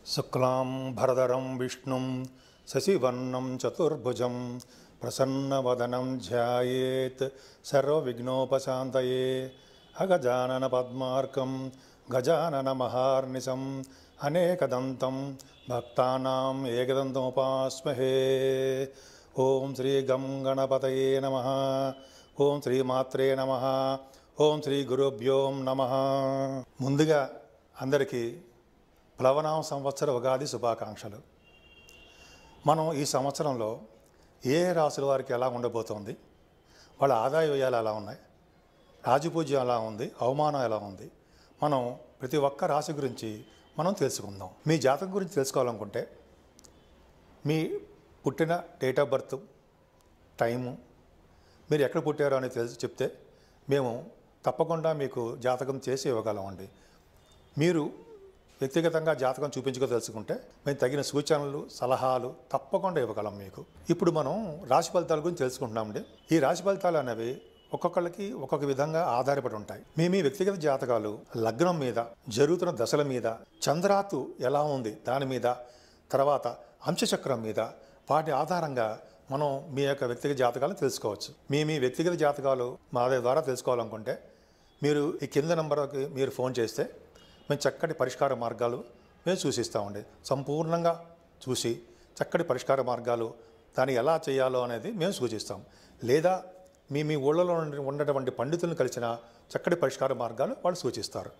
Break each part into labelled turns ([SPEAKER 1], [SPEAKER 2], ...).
[SPEAKER 1] శుక్లాం భరదరం విష్ణుం శశివర్ణం చతుర్భుజం ప్రసన్నవదనం ధ్యాయేత్ సర్వవిఘ్నోపశాంతయే అగజానన పద్మార్కం గజానన మహార్నిశం అనేకదంతం భక్తానాం ఏకదంతముపాస్మహే ఓం శ్రీ గం గణపతయే నమ ఓం శ్రీమాత్రే నమ ఓం శ్రీ గురుభ్యోం నమ ముందుగా అందరికీ ప్లవనామ సంవత్సర ఉగాది శుభాకాంక్షలు మనం ఈ సంవత్సరంలో ఏ రాసుల వారికి ఎలా ఉండబోతోంది వాళ్ళ ఆదాయ వ్యయాలు ఎలా ఉన్నాయి రాజపూజ్యం ఎలా ఉంది అవమానం ఎలా ఉంది మనం ప్రతి ఒక్క రాశి గురించి మనం తెలుసుకుందాం మీ జాతకం గురించి తెలుసుకోవాలనుకుంటే మీ పుట్టిన డేట్ ఆఫ్ బర్త్ టైము మీరు ఎక్కడ పుట్టారో అని తెలిసి చెప్తే మేము తప్పకుండా మీకు జాతకం చేసి ఇవ్వగలమండి మీరు వ్యక్తిగతంగా జాతకం చూపించుకో తెలుసుకుంటే మేము తగిన సూచనలు సలహాలు తప్పకుండా ఇవ్వగలం మీకు ఇప్పుడు మనం రాశి ఫలితాల గురించి తెలుసుకుంటున్నామండి ఈ రాశి ఫలితాలు అనేవి ఒక్కొక్కళ్ళకి ఒక్కొక్క విధంగా ఆధారపడి ఉంటాయి మీ మీ వ్యక్తిగత జాతకాలు లగ్నం మీద జరుగుతున్న దశల మీద చంద్రాతు ఎలా ఉంది దాని మీద తర్వాత అంశచక్రం మీద వాటి ఆధారంగా మనం మీ యొక్క వ్యక్తిగత జాతకాలను తెలుసుకోవచ్చు మీ మీ వ్యక్తిగత జాతకాలు మా ద్వారా తెలుసుకోవాలనుకుంటే మీరు ఈ కింద నెంబర్కి మీరు ఫోన్ చేస్తే మేము చక్కటి పరిష్కార మార్గాలు మేము సూచిస్తామండి సంపూర్ణంగా చూసి చక్కటి పరిష్కార మార్గాలు దాన్ని ఎలా చేయాలో అనేది మేము సూచిస్తాం లేదా మీ మీ ఊళ్ళలో ఉండ- ఉన్నటువంటి పండితులను కలిసిన చక్కటి పరిష్కార మార్గాలు వాళ్ళు సూచిస్తారు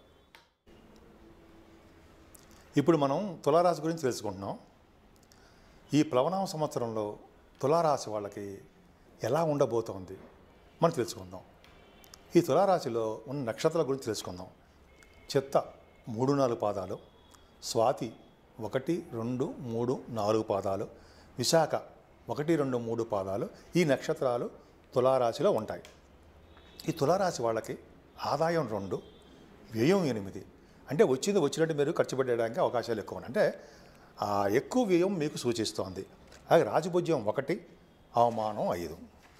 [SPEAKER 1] ఇప్పుడు మనం తులారాశి గురించి తెలుసుకుంటున్నాం ఈ ప్లవనామ సంవత్సరంలో తులారాశి వాళ్ళకి ఎలా ఉండబోతోంది మనం తెలుసుకుందాం ఈ తులారాశిలో ఉన్న నక్షత్రాల గురించి తెలుసుకుందాం చెత్త మూడు నాలుగు పాదాలు స్వాతి ఒకటి రెండు మూడు నాలుగు పాదాలు విశాఖ ఒకటి రెండు మూడు పాదాలు ఈ నక్షత్రాలు తులారాశిలో ఉంటాయి ఈ తులారాశి వాళ్ళకి ఆదాయం రెండు వ్యయం ఎనిమిది అంటే వచ్చింది వచ్చినట్టు మీరు ఖర్చు పెట్టడానికి అవకాశాలు ఎక్కువ ఉన్నాయి అంటే ఆ ఎక్కువ వ్యయం మీకు సూచిస్తోంది అలాగే రాజభుజ్యం ఒకటి అవమానం ఐదు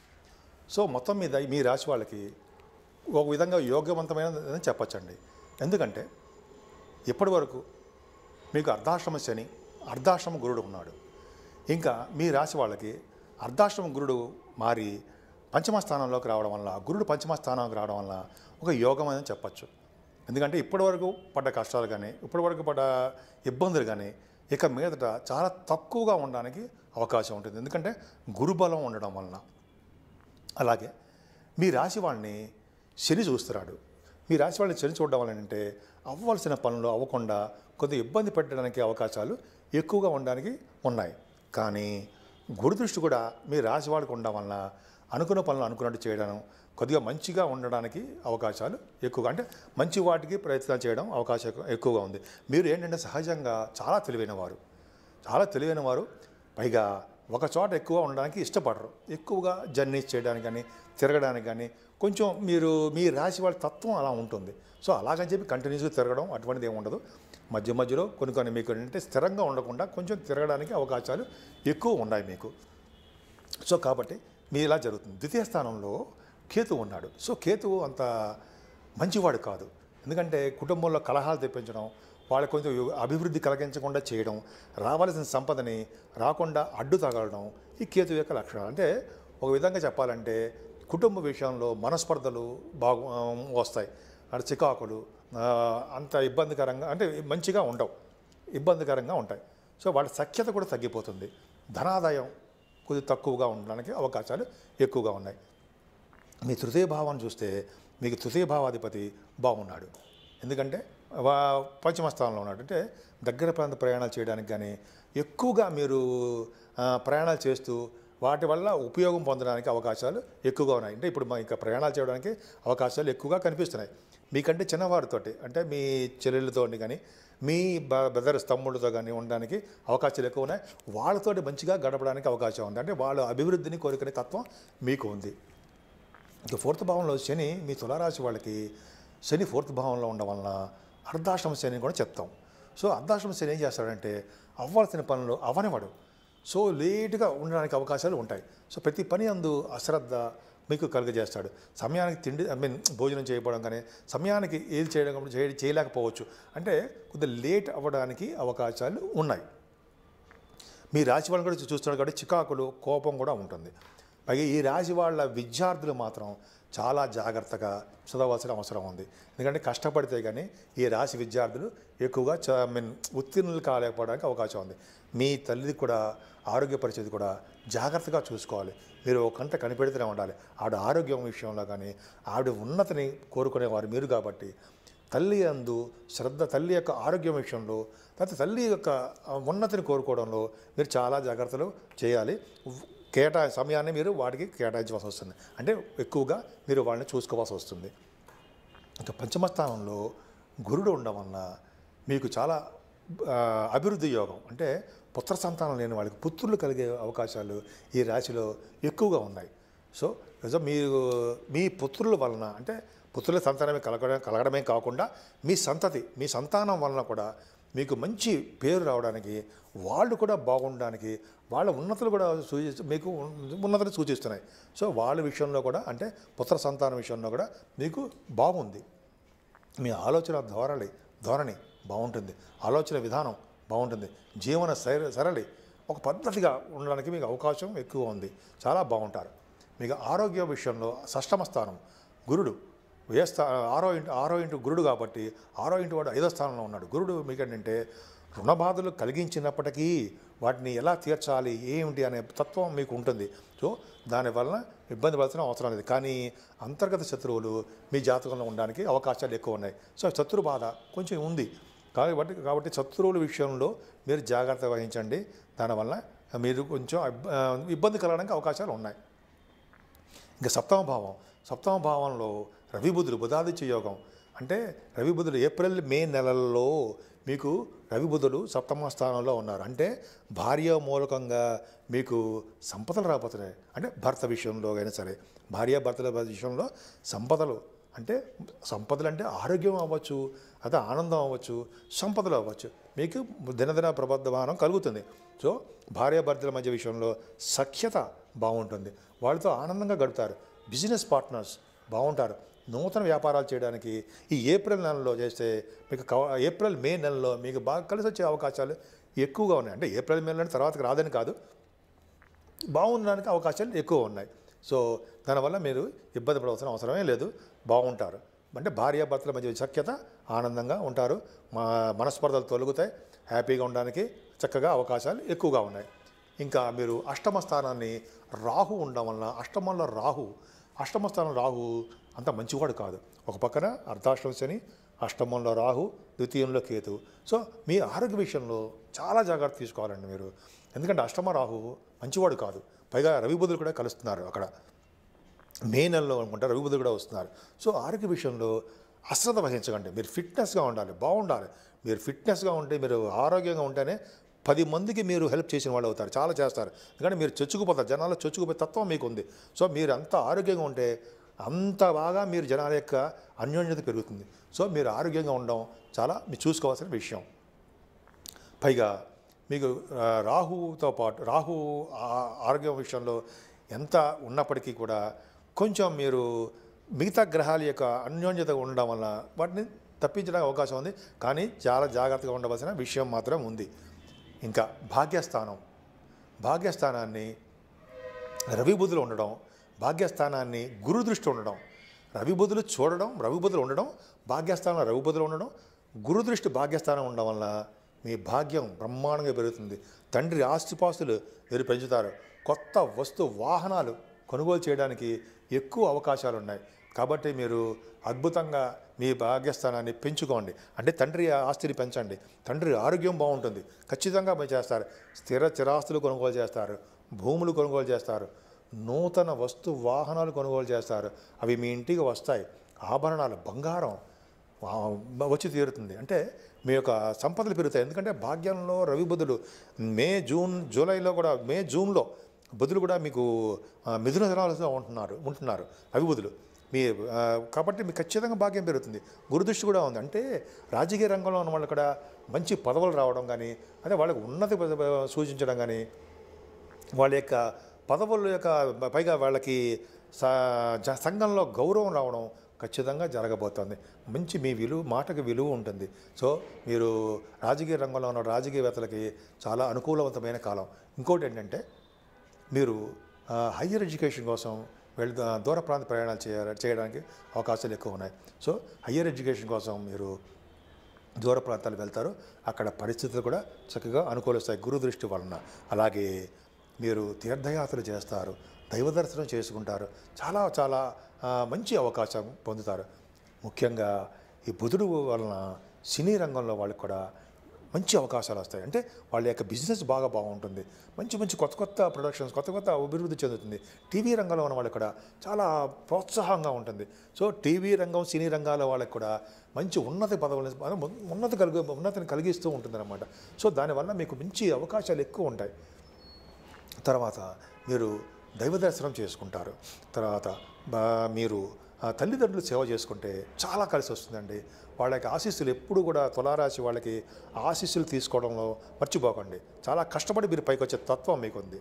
[SPEAKER 1] సో మొత్తం మీద మీ రాశి వాళ్ళకి ఒక విధంగా యోగ్యవంతమైన చెప్పచ్చండి ఎందుకంటే ఇప్పటి వరకు మీకు అర్ధాశ్రమ శని అర్ధాశ్రమ గురుడు ఉన్నాడు ఇంకా మీ రాశి వాళ్ళకి అర్ధాశ్రమ గురుడు మారి పంచమ స్థానంలోకి రావడం వల్ల గురుడు పంచమ స్థానంలోకి రావడం వల్ల ఒక యోగం అని చెప్పచ్చు ఎందుకంటే ఇప్పటి వరకు పడ్డ కష్టాలు కానీ ఇప్పటి వరకు పడ్డ ఇబ్బందులు కానీ ఇక మీదట చాలా తక్కువగా ఉండడానికి అవకాశం ఉంటుంది ఎందుకంటే గురుబలం ఉండడం వలన అలాగే మీ రాశి వాళ్ళని శని చూస్తున్నాడు మీ రాశి వాళ్ళని శని చూడడం వల్ల ఏంటంటే అవ్వాల్సిన పనులు అవ్వకుండా కొద్దిగా ఇబ్బంది పెట్టడానికి అవకాశాలు ఎక్కువగా ఉండడానికి ఉన్నాయి కానీ గురు దృష్టి కూడా మీ రాశి వాళ్ళకి ఉండడం వలన అనుకున్న పనులు అనుకున్నట్టు చేయడం కొద్దిగా మంచిగా ఉండడానికి అవకాశాలు ఎక్కువగా అంటే మంచి వాటికి ప్రయత్నం చేయడం అవకాశం ఎక్కువగా ఉంది మీరు ఏంటంటే సహజంగా చాలా తెలివైన వారు చాలా తెలివైన వారు పైగా ఒక చోట ఎక్కువ ఉండడానికి ఇష్టపడరు ఎక్కువగా జర్నీస్ చేయడానికి కానీ తిరగడానికి కానీ కొంచెం మీరు మీ రాశి వాళ్ళ తత్వం అలా ఉంటుంది సో అలాగని చెప్పి కంటిన్యూస్గా తిరగడం అటువంటిది ఏమి ఉండదు మధ్య మధ్యలో కొన్ని కొన్ని మీకు ఏంటంటే స్థిరంగా ఉండకుండా కొంచెం తిరగడానికి అవకాశాలు ఎక్కువ ఉన్నాయి మీకు సో కాబట్టి మీ ఇలా జరుగుతుంది ద్వితీయ స్థానంలో కేతు ఉన్నాడు సో కేతువు అంత మంచివాడు కాదు ఎందుకంటే కుటుంబంలో కలహాలు తెప్పించడం వాళ్ళకి కొంచెం అభివృద్ధి కలిగించకుండా చేయడం రావాల్సిన సంపదని రాకుండా అడ్డు తగలడం ఈ కేతు యొక్క లక్షణాలు అంటే ఒక విధంగా చెప్పాలంటే కుటుంబ విషయంలో మనస్పర్ధలు బాగు ఆ, వస్తాయి అంటే చికాకులు ఆ, అంత ఇబ్బందికరంగా అంటే మంచిగా ఉండవు ఇబ్బందికరంగా ఉంటాయి సో వాళ్ళ సఖ్యత కూడా తగ్గిపోతుంది ధనాదాయం కొద్ది తక్కువగా ఉండడానికి అవకాశాలు ఎక్కువగా ఉన్నాయి మీ తృతీయ భావాన్ని చూస్తే మీకు తృతీయ భావాధిపతి బాగున్నాడు ఎందుకంటే వా పంచమ స్థానంలో ఉన్నాడు అంటే దగ్గర ప్రాంత ప్రయాణాలు చేయడానికి కానీ ఎక్కువగా మీరు ఆ, ప్రయాణాలు చేస్తూ వాటి వల్ల ఉపయోగం పొందడానికి అవకాశాలు ఎక్కువగా ఉన్నాయి అంటే ఇప్పుడు మా ఇంకా ప్రయాణాలు చేయడానికి అవకాశాలు ఎక్కువగా కనిపిస్తున్నాయి మీకంటే చిన్నవారితోటి అంటే మీ చెల్లెళ్ళతో కానీ మీ బ్రదర్స్ తమ్ముళ్ళతో కానీ ఉండడానికి అవకాశాలు ఎక్కువ ఉన్నాయి వాళ్ళతోటి మంచిగా గడపడానికి అవకాశం ఉంది అంటే వాళ్ళ అభివృద్ధిని కోరుకునే తత్వం మీకు ఉంది ఇక ఫోర్త్ భావంలో శని మీ తులారాశి వాళ్ళకి శని ఫోర్త్ భావంలో ఉండడం వలన అర్ధాశ్రమ శని అని కూడా చెప్తాం సో అర్ధాశ్రమ శని ఏం చేస్తాడంటే అవ్వాల్సిన పనులు అవనివాడు సో లేటుగా ఉండడానికి అవకాశాలు ఉంటాయి సో ప్రతి పని అందు అశ్రద్ధ మీకు కలుగజేస్తాడు సమయానికి తిండి ఐ మీన్ భోజనం చేయకపోవడం కానీ సమయానికి ఏది చేయడం కానీ చేయ- చేయలేకపోవచ్చు అంటే కొద్దిగా లేట్ అవ్వడానికి అవకాశాలు ఉన్నాయి మీ రాశి వాళ్ళని కూడా చూస్తున్నాడు కాబట్టి చికాకులు కోపం కూడా ఉంటుంది పైగా ఈ రాశి వాళ్ళ విద్యార్థులు మాత్రం చాలా జాగ్రత్తగా చదవాల్సిన అవసరం ఉంది ఎందుకంటే కష్టపడితే కానీ ఈ రాశి విద్యార్థులు ఎక్కువగా చ ఐ మీన్ ఉత్తీర్ణులు కాలేకపోవడానికి అవకాశం ఉంది మీ తల్లిది కూడా ఆరోగ్య పరిస్థితి కూడా జాగ్రత్తగా చూసుకోవాలి మీరు ఒక కంట కనిపెడుతూనే ఉండాలి ఆవిడ ఆరోగ్యం విషయంలో కానీ ఆవిడ ఉన్నతిని కోరుకునేవారు మీరు కాబట్టి తల్లి అందు శ్రద్ధ తల్లి యొక్క ఆరోగ్యం విషయంలో తర్వాత తల్లి యొక్క ఆ, ఉన్నతిని కోరుకోవడంలో మీరు చాలా జాగ్రత్తలు చేయాలి కేటా సమయాన్ని మీరు వాటికి కేటాయించవలసి వస్తుంది అంటే ఎక్కువగా మీరు వాళ్ళని చూసుకోవాల్సి వస్తుంది ఇంకా పంచమ స్థానంలో గురుడు ఉండడం వలన మీకు చాలా ఆ, అభివృద్ధి యోగం అంటే పుత్ర సంతానం లేని వాళ్ళకి పుత్రులు కలిగే అవకాశాలు ఈ రాశిలో ఎక్కువగా ఉన్నాయి సో నిజం మీరు మీ పుత్రుల వలన అంటే పుత్రుల సంతానమే కలగడం కలగడమే కాకుండా మీ సంతతి మీ సంతానం వలన కూడా మీకు మంచి పేరు రావడానికి వాళ్ళు కూడా బాగుండడానికి వాళ్ళ ఉన్నతులు కూడా సూచి మీకు ఉన్నతులు సూచిస్తున్నాయి సో వాళ్ళ విషయంలో కూడా అంటే పుత్ర సంతానం విషయంలో కూడా మీకు బాగుంది మీ ఆలోచన ధోరణి ధోరణి బాగుంటుంది ఆలోచన విధానం బాగుంటుంది జీవన శైలి సరళి ఒక పద్ధతిగా ఉండడానికి మీకు అవకాశం ఎక్కువ ఉంది చాలా బాగుంటారు మీకు ఆరోగ్య విషయంలో షష్టమ స్థానం గురుడు ఏ స్థా ఆరో ఇంటి ఆరో ఇంటి గురుడు కాబట్టి ఆరో ఇంటి వాడు ఐదో స్థానంలో ఉన్నాడు గురుడు మీకు ఏంటంటే రుణ బాధలు కలిగించినప్పటికీ వాటిని ఎలా తీర్చాలి ఏమిటి అనే తత్వం మీకు ఉంటుంది సో దానివలన ఇబ్బంది పడాల్సిన అవసరం లేదు కానీ అంతర్గత శత్రువులు మీ జాతకంలో ఉండడానికి అవకాశాలు ఎక్కువ ఉన్నాయి సో శత్రు బాధ కొంచెం ఉంది కాబట్టి కాబట్టి శత్రువుల విషయంలో మీరు జాగ్రత్త వహించండి దానివల్ల మీరు కొంచెం ఇబ్బ- ఇబ్బంది కలగడానికి అవకాశాలు ఉన్నాయి ఇంకా సప్తమ భావం సప్తమ భావంలో రవి బుధుడు బుధాదిత్య యోగం అంటే రవి బుధుడు ఏప్రిల్ మే నెలల్లో మీకు రవి బుధుడు సప్తమ స్థానంలో ఉన్నారు అంటే భార్య మూలకంగా మీకు సంపదలు రాబోతున్నాయి అంటే భర్త విషయంలో అయినా సరే భార్య భర్తల విషయంలో సంపదలు అంటే సంపదలు అంటే ఆరోగ్యం అవ్వచ్చు అదే ఆనందం అవ్వచ్చు సంపదలు అవ్వచ్చు మీకు దినదిన ప్రబద్ధమానం కలుగుతుంది సో భార్య భర్తల మధ్య విషయంలో సఖ్యత బాగుంటుంది వాళ్ళతో ఆనందంగా గడుపుతారు బిజినెస్ పార్ట్నర్స్ బాగుంటారు నూతన వ్యాపారాలు చేయడానికి ఈ ఏప్రిల్ నెలలో చేస్తే మీకు కవ ఏప్రిల్ మే నెలలో మీకు బాగా కలిసి వచ్చే అవకాశాలు ఎక్కువగా ఉన్నాయి అంటే ఏప్రిల్ మే నెల తర్వాతకి రాదని కాదు బాగుండడానికి అవకాశాలు ఎక్కువ ఉన్నాయి సో దానివల్ల మీరు ఇబ్బంది పడవలసిన అవసరమే లేదు బాగుంటారు అంటే భార్యాభర్తల మధ్య సఖ్యత ఆనందంగా ఉంటారు మా మనస్పర్ధలు తొలగుతాయి హ్యాపీగా ఉండడానికి చక్కగా అవకాశాలు ఎక్కువగా ఉన్నాయి ఇంకా మీరు అష్టమ స్థానాన్ని రాహు ఉండడం వలన అష్టమంలో రాహు అష్టమ స్థానం రాహు అంత మంచివాడు కాదు ఒక పక్కన అర్ధాష్టమ శని అష్టమంలో రాహు ద్వితీయంలో కేతు సో మీ ఆరోగ్య విషయంలో చాలా జాగ్రత్త తీసుకోవాలండి మీరు ఎందుకంటే అష్టమ రాహు మంచివాడు కాదు పైగా రవి బుధులు కూడా కలుస్తున్నారు అక్కడ మే నెలలో అనుకుంటా రవి బుధులు కూడా వస్తున్నారు సో ఆరోగ్య విషయంలో అశ్రద్ధ వహించకండి మీరు ఫిట్నెస్గా ఉండాలి బాగుండాలి మీరు ఫిట్నెస్గా ఉంటే మీరు ఆరోగ్యంగా ఉంటేనే పది మందికి మీరు హెల్ప్ చేసిన వాళ్ళు అవుతారు చాలా చేస్తారు ఎందుకంటే మీరు చొచ్చుకుపోతారు జనాల్లో చొచ్చుకుపోయే తత్వం మీకు ఉంది సో మీరు అంత ఆరోగ్యంగా ఉంటే అంత బాగా మీరు జనాల యొక్క అన్యోన్యత పెరుగుతుంది సో మీరు ఆరోగ్యంగా ఉండడం చాలా మీరు చూసుకోవాల్సిన విషయం పైగా మీకు ఆ, రాహుతో పాటు రాహు ఆ- ఆరోగ్యం విషయంలో ఎంత ఉన్నప్పటికీ కూడా కొంచెం మీరు మిగతా గ్రహాల యొక్క అన్యోన్యత ఉండడం వల్ల వాటిని తప్పించడానికి అవకాశం ఉంది కానీ చాలా జాగ్రత్తగా ఉండవలసిన విషయం మాత్రం ఉంది ఇంకా భాగ్యస్థానం భాగ్యస్థానాన్ని రవి బుధులు ఉండడం భాగ్యస్థానాన్ని గురు దృష్టి ఉండడం రవి బుధులు చూడడం రవి బుధులు ఉండడం భాగ్యస్థానంలో రవి బుధులు ఉండడం గురు దృష్టి భాగ్యస్థానం ఉండడం వల్ల మీ భాగ్యం బ్రహ్మాండంగా పెరుగుతుంది తండ్రి ఆస్తిపాస్తులు మీరు పెంచుతారు కొత్త వస్తు వాహనాలు కొనుగోలు చేయడానికి ఎక్కువ అవకాశాలు ఉన్నాయి కాబట్టి మీరు అద్భుతంగా మీ భాగ్యస్థానాన్ని పెంచుకోండి అంటే తండ్రి ఆస్తిని పెంచండి తండ్రి ఆరోగ్యం బాగుంటుంది ఖచ్చితంగా మీరు చేస్తారు స్థిర చిరాస్తులు కొనుగోలు చేస్తారు భూములు కొనుగోలు చేస్తారు నూతన వస్తు వాహనాలు కొనుగోలు చేస్తారు అవి మీ ఇంటికి వస్తాయి ఆభరణాలు బంగారం ఆ, వచ్చి తీరుతుంది అంటే మీ యొక్క సంపదలు పెరుగుతాయి ఎందుకంటే భాగ్యంలో రవి బుధుడు మే జూన్ జూలైలో కూడా మే జూన్లో బుధులు కూడా మీకు ఆ, మిథున జనాలతో ఉంటున్నారు ఉంటున్నారు రవి బుధులు మీ ఆ, కాబట్టి మీకు ఖచ్చితంగా భాగ్యం పెరుగుతుంది గురుదృష్టి కూడా ఉంది అంటే రాజకీయ రంగంలో ఉన్న వాళ్ళు కూడా మంచి పదవులు రావడం కానీ అదే వాళ్ళకి ఉన్నతి సూచించడం కానీ వాళ్ళ యొక్క పదవుల యొక్క పైగా వాళ్ళకి స- జ- సంఘంలో గౌరవం రావడం ఖచ్చితంగా జరగబోతోంది మంచి మీ విలువ మాటకి విలువ ఉంటుంది సో మీరు రాజకీయ రంగంలో ఉన్న రాజకీయవేత్తలకి చాలా అనుకూలవంతమైన కాలం ఇంకోటి ఏంటంటే మీరు ఆ, హయ్యర్ ఎడ్యుకేషన్ కోసం వెళ్ళి దూర ప్రాంత ప్రయాణాలు చేయ చేయడానికి అవకాశాలు ఎక్కువ ఉన్నాయి సో హయ్యర్ ఎడ్యుకేషన్ కోసం మీరు దూర ప్రాంతాలు వెళ్తారు అక్కడ పరిస్థితులు కూడా చక్కగా అనుకూలిస్తాయి గురు దృష్టి వలన అలాగే మీరు తీర్థయాత్రలు చేస్తారు దైవ దర్శనం చేసుకుంటారు చాలా చాలా ఆ, మంచి అవకాశం పొందుతారు ముఖ్యంగా ఈ బుధుడు వలన సినీ రంగంలో వాళ్ళకి కూడా మంచి అవకాశాలు వస్తాయి అంటే వాళ్ళ యొక్క బిజినెస్ బాగా బాగుంటుంది మంచి మంచి కొత్త కొత్త ప్రొడక్షన్స్ కొత్త కొత్త అభివృద్ధి చెందుతుంది టీవీ రంగంలో ఉన్న వాళ్ళకి కూడా చాలా ప్రోత్సాహంగా ఉంటుంది సో టీవీ రంగం సినీ రంగాల వాళ్ళకి కూడా మంచి ఉన్నత పదవులు ఉన్నత కలిగి ఉన్నతిని కలిగిస్తూ ఉంటుందన్నమాట సో దానివల్ల మీకు మంచి అవకాశాలు ఎక్కువ ఉంటాయి తర్వాత మీరు దైవ దర్శనం చేసుకుంటారు తర్వాత బా- మీరు ఆ తల్లిదండ్రులు సేవ చేసుకుంటే చాలా కలిసి వస్తుందండి వాళ్ళకి ఆశీస్సులు ఎప్పుడు కూడా తులారాశి వాళ్ళకి ఆశీస్సులు తీసుకోవడంలో మర్చిపోకండి చాలా కష్టపడి మీరు పైకి వచ్చే తత్వం మీకుంది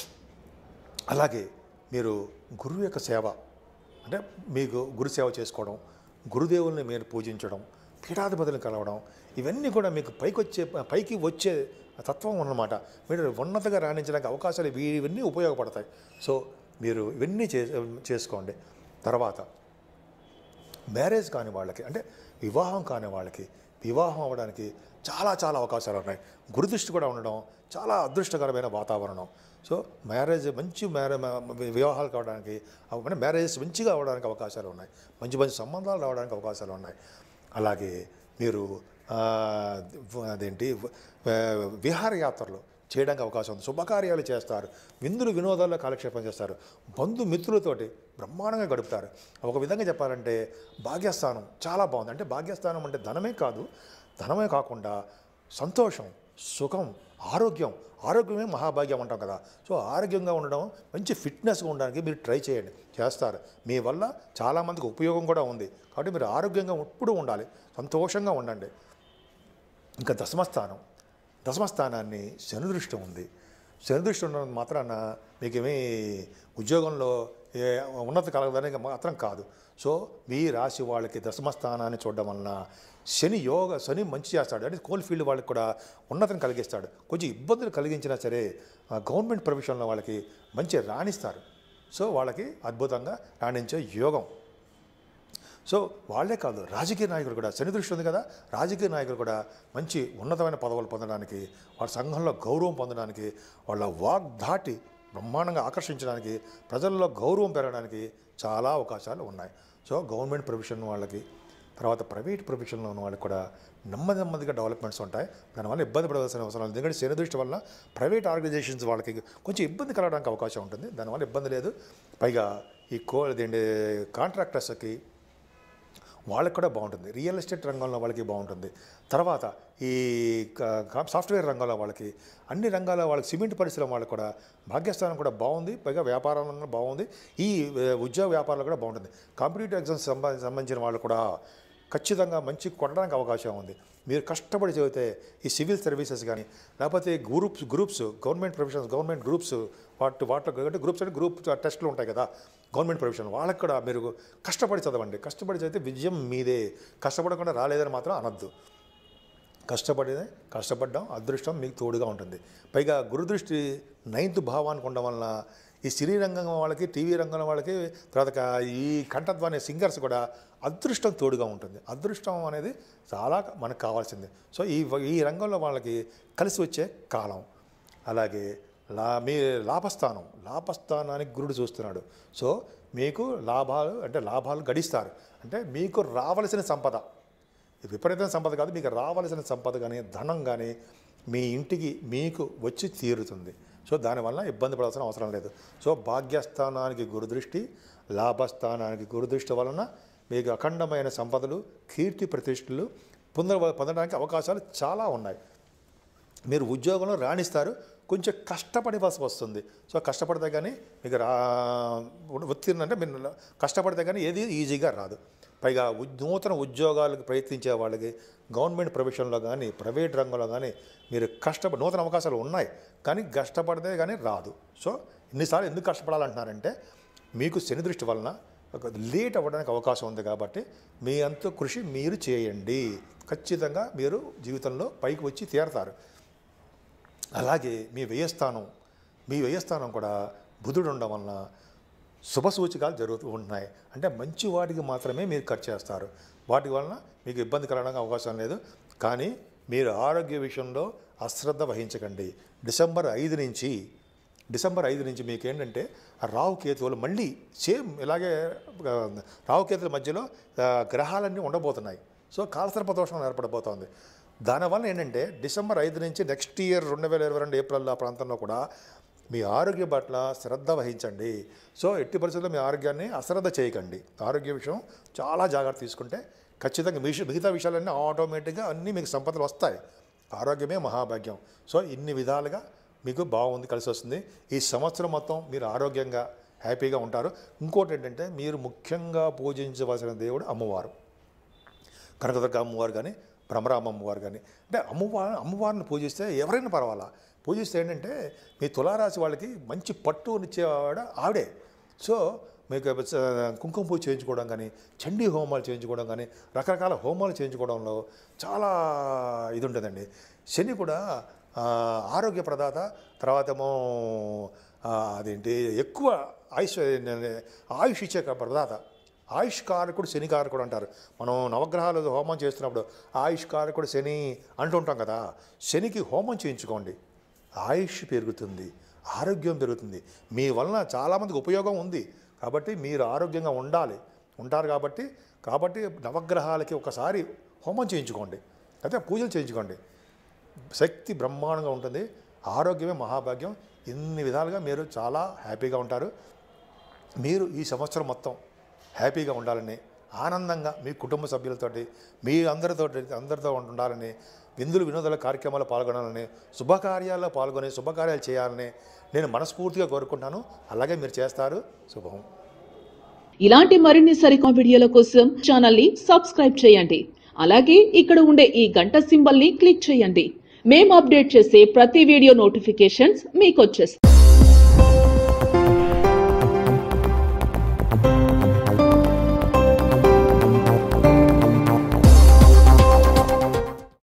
[SPEAKER 1] అలాగే మీరు గురువు యొక్క సేవ అంటే మీకు గురు సేవ చేసుకోవడం గురుదేవుల్ని మీరు పూజించడం పీఠాధిపతులను కలవడం ఇవన్నీ కూడా మీకు పైకి వచ్చే పైకి వచ్చే తత్వం ఉన్నమాట మీరు ఉన్నతగా రాణించడానికి అవకాశాలు ఇవి- ఇవన్నీ ఉపయోగపడతాయి సో మీరు ఇవన్నీ చే చేసుకోండి తర్వాత మ్యారేజ్ కాని వాళ్ళకి అంటే వివాహం కాని వాళ్ళకి వివాహం అవ్వడానికి చాలా చాలా అవకాశాలు ఉన్నాయి గురుదృష్టి కూడా ఉండడం చాలా అదృష్టకరమైన వాతావరణం సో మ్యారేజ్ మంచి మ్యారే వివాహాలు కావడానికి అవ- అంటే మ్యారేజెస్ మంచిగా అవ్వడానికి అవకాశాలు ఉన్నాయి మంచి మంచి సంబంధాలు రావడానికి అవకాశాలు ఉన్నాయి అలాగే మీరు ఆ, వ- అదేంటి వ- వ- విహారయాత్రలు చేయడానికి అవకాశం ఉంది శుభకార్యాలు చేస్తారు విందులు వినోదాల్లో కాలక్షేపం చేస్తారు బంధు మిత్రులతోటి బ్రహ్మాండంగా గడుపుతారు ఒక విధంగా చెప్పాలంటే భాగ్యస్థానం చాలా బాగుంది అంటే భాగ్యస్థానం అంటే ధనమే కాదు ధనమే కాకుండా సంతోషం సుఖం ఆరోగ్యం ఆరోగ్యమే మహాభాగ్యం అంటాం కదా సో ఆరోగ్యంగా ఉండడం మంచి ఫిట్నెస్గా ఉండడానికి మీరు ట్రై చేయండి చేస్తారు మీ వల్ల చాలామందికి ఉపయోగం కూడా ఉంది కాబట్టి మీరు ఆరోగ్యంగా ఎప్పుడూ ఉండాలి సంతోషంగా ఉండండి ఇంకా దశమస్థానం దశమస్థానాన్ని శని దృష్టి ఉంది శని దృష్టి ఉండడం మాత్రాన మీకేమీ ఉద్యోగంలో ఏ ఉన్నతి కలగదని మాత్రం కాదు సో మీ రాశి వాళ్ళకి దశమస్థానాన్ని చూడడం వలన శని యోగ శని మంచి చేస్తాడు అంటే కోల్ ఫీల్డ్ వాళ్ళకి కూడా ఉన్నతిని కలిగిస్తాడు కొంచెం ఇబ్బందులు కలిగించినా సరే ఆ గవర్నమెంట్ ప్రొఫెషన్లో వాళ్ళకి మంచి రాణిస్తారు సో వాళ్ళకి అద్భుతంగా రాణించే యోగం సో వాళ్ళే కాదు రాజకీయ నాయకులు కూడా శని దృష్టి ఉంది కదా రాజకీయ నాయకులు కూడా మంచి ఉన్నతమైన పదవులు పొందడానికి వాళ్ళ సంఘంలో గౌరవం పొందడానికి వాళ్ళ వాగ్ధాటి బ్రహ్మాండంగా ఆకర్షించడానికి ప్రజల్లో గౌరవం పెరగడానికి చాలా అవకాశాలు ఉన్నాయి సో గవర్నమెంట్ ప్రొఫెషన్ వాళ్ళకి తర్వాత ప్రైవేట్ ప్రొఫెషన్లో ఉన్న వాళ్ళకి కూడా నెమ్మది నెమ్మదిగా డెవలప్మెంట్స్ ఉంటాయి దానివల్ల ఇబ్బంది పడవలసిన అవసరం లేదు ఎందుకంటే శని దృష్టి వల్ల ప్రైవేట్ ఆర్గనైజేషన్స్ వాళ్ళకి కొంచెం ఇబ్బంది కలగడానికి అవకాశం ఉంటుంది దానివల్ల ఇబ్బంది లేదు పైగా ఈ కో ఇదేంటి కాంట్రాక్టర్స్కి వాళ్ళకి కూడా బాగుంటుంది రియల్ ఎస్టేట్ రంగంలో వాళ్ళకి బాగుంటుంది తర్వాత ఈ క- క- సాఫ్ట్వేర్ రంగంలో వాళ్ళకి అన్ని రంగాల్లో వాళ్ళకి సిమెంట్ పరిశ్రమ వాళ్ళకి కూడా భాగ్యస్థానం కూడా బాగుంది పైగా వ్యాపారం రంగం బాగుంది ఈ ఏ, ఉద్యోగ వ్యాపారాలు కూడా బాగుంటుంది కాంపిటేటివ్ ఎగ్జామ్స్ సంబ- సంబంధించిన వాళ్ళు కూడా ఖచ్చితంగా మంచి కొట్టడానికి అవకాశం ఉంది మీరు కష్టపడి చదివితే ఈ సివిల్ సర్వీసెస్ కానీ లేకపోతే groups groups government professions government groups వాటి వాటిలో అంటే గ్రూప్స్ అంటే గ్రూప్ టెస్టులు ఉంటాయి కదా గవర్నమెంట్ ప్రొఫెషన్ వాళ్ళకి కూడా మీరు కష్టపడి చదవండి కష్టపడి చదివితే విజయం మీదే కష్టపడకుండా రాలేదని మాత్రం అనొద్దు కష్టపడినే కష్టపడ్డం అదృష్టం మీకు తోడుగా ఉంటుంది పైగా గురుదృష్టి నైన్త్ భావానికి ఉండడం వలన ఈ సినీ రంగం వాళ్ళకి టీవీ రంగం వాళ్ళకి తర్వాత క- ఈ కంఠధ్వని సింగర్స్ కూడా అదృష్టం తోడుగా ఉంటుంది అదృష్టం అనేది చాలా మనకు కావాల్సింది సో ఈ ఈ రంగంలో వాళ్ళకి కలిసి వచ్చే కాలం అలాగే లా మీ లాభస్థానం లాభస్థానానికి గురుడు చూస్తున్నాడు సో మీకు లాభాలు అంటే లాభాలు గడిస్తారు అంటే మీకు రావలసిన సంపద ఇది విపరీతమైన సంపద కాదు మీకు రావలసిన సంపద కానీ ధనం కానీ మీ ఇంటికి మీకు వచ్చి తీరుతుంది సో దానివల్ల ఇబ్బంది పడాల్సిన అవసరం లేదు సో భాగ్యస్థానానికి గురుదృష్టి లాభస్థానానికి గురుదృష్టి వలన మీకు అఖండమైన సంపదలు కీర్తి ప్రతిష్టలు పొంద పొందడానికి అవకాశాలు చాలా ఉన్నాయి మీరు ఉద్యోగంలో రాణిస్తారు కొంచెం కష్టపడవలసి వస్తుంది సో కష్టపడితే కానీ మీకు రా ఉత్తీర్ణ అంటే మీరు కష్టపడితే కానీ ఏది ఈజీగా రాదు పైగా ఉద్- నూతన ఉద్యోగాలకు ప్రయత్నించే వాళ్ళకి గవర్నమెంట్ ప్రొఫెషన్లో కానీ ప్రైవేట్ రంగంలో కానీ మీరు కష్టపడి నూతన అవకాశాలు ఉన్నాయి కానీ కష్టపడితే కానీ రాదు సో ఇన్నిసార్లు ఎందుకు కష్టపడాలంటున్నారంటే మీకు శని దృష్టి వలన ఒక లేట్ అవ్వడానికి అవకాశం ఉంది కాబట్టి మీ అంత కృషి మీరు చేయండి ఖచ్చితంగా మీరు జీవితంలో పైకి వచ్చి తీరతారు అలాగే మీ వ్యయస్థానం మీ వ్యయస్థానం కూడా బుధుడు ఉండడం వలన శుభ సూచికలు జరుగుతూ ఉంటున్నాయి అంటే మంచి వాటికి మాత్రమే మీరు ఖర్చు చేస్తారు వాటి వలన మీకు ఇబ్బంది కలగడానికి అవకాశం లేదు కానీ మీరు ఆరోగ్య విషయంలో అశ్రద్ధ వహించకండి డిసెంబర్ ఐదు నుంచి డిసెంబర్ ఐదు నుంచి మీకు ఏంటంటే ఆ రావు కేతువులు మళ్ళీ సేమ్ ఇలాగే ఆ, రావు కేతుల మధ్యలో ఆ, గ్రహాలన్నీ ఉండబోతున్నాయి సో కాలసర్ప దోషం ఏర్పడబోతోంది దానివల్ల ఏంటంటే డిసెంబర్ ఐదు నుంచి నెక్స్ట్ ఇయర్ రెండు వేల ఇరవై రెండు ఏప్రిల్ ఆ ప్రాంతంలో కూడా మీ ఆరోగ్య పట్ల శ్రద్ధ వహించండి సో ఎట్టి పరిస్థితుల్లో మీ ఆరోగ్యాన్ని అశ్రద్ధ చేయకండి ఆరోగ్య విషయం చాలా జాగ్రత్త తీసుకుంటే ఖచ్చితంగా మీ మిగతా విషయాలన్నీ ఆటోమేటిక్గా అన్నీ మీకు సంపదలు వస్తాయి ఆరోగ్యమే మహాభాగ్యం సో ఇన్ని విధాలుగా మీకు బాగుంది కలిసి వస్తుంది ఈ సంవత్సరం మొత్తం మీరు ఆరోగ్యంగా హ్యాపీగా ఉంటారు ఇంకోటి ఏంటంటే మీరు ముఖ్యంగా పూజించవలసిన దేవుడు అమ్మవారు కనకదుర్గ అమ్మవారు కానీ భ్రమరామ అమ్మవారు కానీ అంటే అమ్మవారు అమ్మవారిని పూజిస్తే ఎవరైనా పర్వాలా పూజిస్తే ఏంటంటే మీ తులారాశి వాళ్ళకి మంచి పట్టునిచ్చేవాడు ఆవిడే సో మీకు స- కుంకుమ పూజ చేయించుకోవడం కానీ చండీ హోమాలు చేయించుకోవడం కానీ రకరకాల హోమాలు చేయించుకోవడంలో చాలా ఇది ఉంటుందండి శని కూడా ఆ, ఆరోగ్య ప్రదాత తర్వాత ఏమో ఆ, అదేంటి ఎక్కువ ఆయుష్ ఆయుష్ ఇచ్చే ప్రదాత ఆయుష్ కారకుడు శని కారకుడు అంటారు మనం నవగ్రహాలు హోమం చేస్తున్నప్పుడు ఆయుష్ కారకుడు శని అంటుంటాం కదా శనికి హోమం చేయించుకోండి ఆయుష్ పెరుగుతుంది ఆరోగ్యం పెరుగుతుంది మీ వలన చాలామందికి ఉపయోగం ఉంది కాబట్టి మీరు ఆరోగ్యంగా ఉండాలి ఉంటారు కాబట్టి కాబట్టి నవగ్రహాలకి ఒకసారి హోమం చేయించుకోండి అయితే పూజలు చేయించుకోండి శక్తి బ్రహ్మాండంగా ఉంటుంది ఆరోగ్యమే మహాభాగ్యం ఇన్ని విధాలుగా మీరు చాలా హ్యాపీగా ఉంటారు మీరు ఈ సంవత్సరం మొత్తం హ్యాపీగా ఉండాలని ఆనందంగా మీ కుటుంబ సభ్యులతోటి మీ అందరితో అందరితో ఉండాలని విందులు వినోదాల కార్యక్రమాల్లో పాల్గొనాలని శుభకార్యాల్లో పాల్గొని శుభకార్యాలు చేయాలని నేను మనస్ఫూర్తిగా కోరుకుంటాను అలాగే మీరు చేస్తారు శుభం
[SPEAKER 2] ఇలాంటి మరిన్ని సరికొత్త వీడియోల కోసం ఛానల్ ని సబ్స్క్రైబ్ చేయండి అలాగే ఇక్కడ ఉండే ఈ గంట సింబల్ ని క్లిక్ చేయండి మేము అప్డేట్ చేసే ప్రతి వీడియో నోటిఫికేషన్స్ మీకు వచ్చేస్తాయి